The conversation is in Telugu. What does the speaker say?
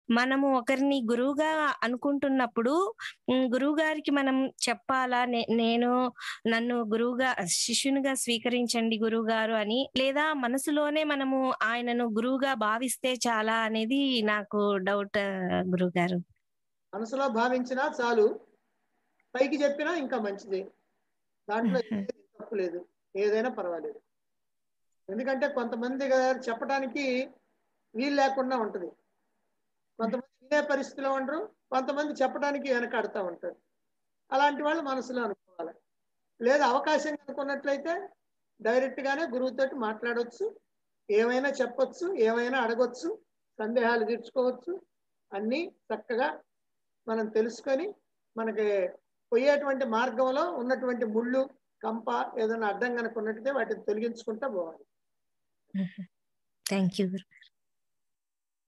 మనము ఒకరిని గురువుగా అనుకుంటున్నప్పుడు ఉమ్, గురువు గారికి మనం చెప్పాలా నే- నేను నన్ను గురువుగా శిష్యునిగా స్వీకరించండి గురువు గారు అని లేదా మనసులోనే మనము ఆయనను గురువుగా భావిస్తే చాలా అనేది నాకు డౌట్ గురువు గారు మనసులో భావించినా చాలు పైకి చెప్పినా ఇంకా మంచిది దాంట్లో మ్మ్. ఏది తప్పు లేదు ఏదైనా పర్వాలేదు ఎందుకంటే కొంతమంది గారు చెప్పడానికి వీలు లేకుండా ఉంటుంది కొంతమంది వినే పరిస్థితిలో ఉండరు కొంతమంది చెప్పడానికి వెనకాడుతూ ఉంటారు అలాంటి వాళ్ళు మనసులో అనుకోవాలి లేదా అవకాశం అనుకున్నట్లయితే డైరెక్ట్ గానే గురువుతోటి మాట్లాడవచ్చు ఏమైనా చెప్పొచ్చు ఏమైనా అడగొచ్చు సందేహాలు తీర్చుకోవచ్చు అన్నీ చక్కగా మనం తెలుసుకొని మనకి పోయేటువంటి మార్గంలో ఉన్నటువంటి ముళ్ళు కంప ఏదైనా అడ్డం కనుక ఉన్నట్టయితే వాటిని తొలగించుకుంటా పోవాలి థ్యాంక్ యూ గురు